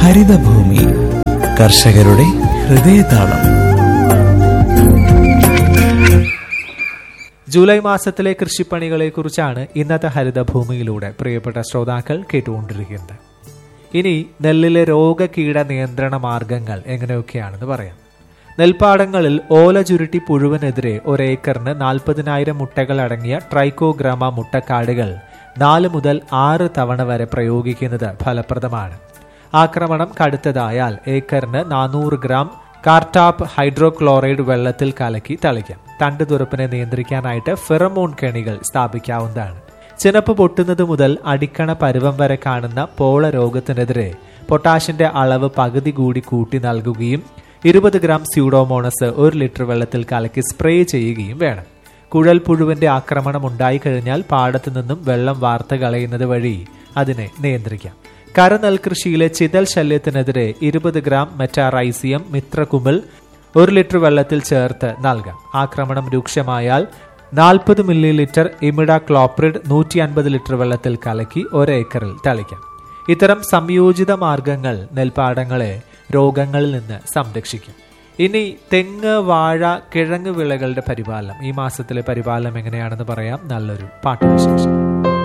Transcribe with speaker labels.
Speaker 1: ഹരിതഭൂമി കർഷകരുടെ ഹൃദയതാളം
Speaker 2: ജൂലൈ മാസത്തിലെ കൃഷിപ്പണികളെ കുറിച്ചാണ് ഇന്നത്തെ ഹരിതഭൂമിയിലൂടെ പ്രിയപ്പെട്ട ശ്രോതാക്കൾ കേട്ടുകൊണ്ടിരിക്കുന്നത് ഇനി നെല്ലിലെ രോഗകീട നിയന്ത്രണ മാർഗങ്ങൾ എങ്ങനെയൊക്കെയാണെന്ന് പറയാം നെൽപ്പാടങ്ങളിൽ ഓല ചുരുട്ടി പുഴുവിനെതിരെ ഒരേക്കറിന് നാൽപ്പതിനായിരം മുട്ടകൾ അടങ്ങിയ ട്രൈക്കോഗ്രാമ മുട്ടക്കാടുകൾ നാല് മുതൽ ആറ് തവണ വരെ പ്രയോഗിക്കുന്നത് ഫലപ്രദമാണ് ആക്രമണം കടുത്തതായാൽ ഏക്കറിന് നാനൂറ് ഗ്രാം കാർട്ടാപ്പ് ഹൈഡ്രോക്ലോറൈഡ് വെള്ളത്തിൽ കലക്കി തളിക്കാം തണ്ട് തുറപ്പിനെ നിയന്ത്രിക്കാനായിട്ട് ഫെറമോൺ കെണികൾ സ്ഥാപിക്കാവുന്നതാണ് ചിനപ്പ് പൊട്ടുന്നത് മുതൽ അടിക്കണ പരുവം വരെ കാണുന്ന പോള രോഗത്തിനെതിരെ പൊട്ടാഷിന്റെ അളവ് പകുതി കൂടി കൂട്ടി നൽകുകയും ഇരുപത് ഗ്രാം സ്യൂഡോമോണസ് ഒരു ലിറ്റർ വെള്ളത്തിൽ കലക്കി സ്പ്രേ ചെയ്യുകയും വേണം കുഴൽ പുഴുവിന്റെ ആക്രമണം ഉണ്ടായിക്കഴിഞ്ഞാൽ പാടത്തു നിന്നും വെള്ളം വാർത്ത് കളയുന്നത് വഴി അതിനെ നിയന്ത്രിക്കാം കരനെൽകൃഷിയിലെ ചിതൽ ശല്യത്തിനെതിരെ ഇരുപത് ഗ്രാം മെറ്റാറൈസിയം മിത്രകുമിൾ ഒരു ലിറ്റർ വെള്ളത്തിൽ ചേർത്ത് നൽകാം ആക്രമണം രൂക്ഷമായാൽ നാൽപ്പത് മില്ലി ലിറ്റർ ഇമിഡ ക്ലോപ്രിഡ് നൂറ്റി അൻപത് ലിറ്റർ വെള്ളത്തിൽ കലക്കി ഒരേക്കറിൽ തളിക്കാം ഇത്തരം സംയോജിത മാർഗങ്ങൾ നെൽപ്പാടങ്ങളെ രോഗങ്ങളിൽ നിന്ന് സംരക്ഷിക്കും ഇനി തെങ്ങ് വാഴ കിഴങ്ങ് വിളകളുടെ പരിപാലനം ഈ മാസത്തിലെ പരിപാലനം എങ്ങനെയാണെന്ന് പറയാം നല്ലൊരു പാട്ടുവിശേഷം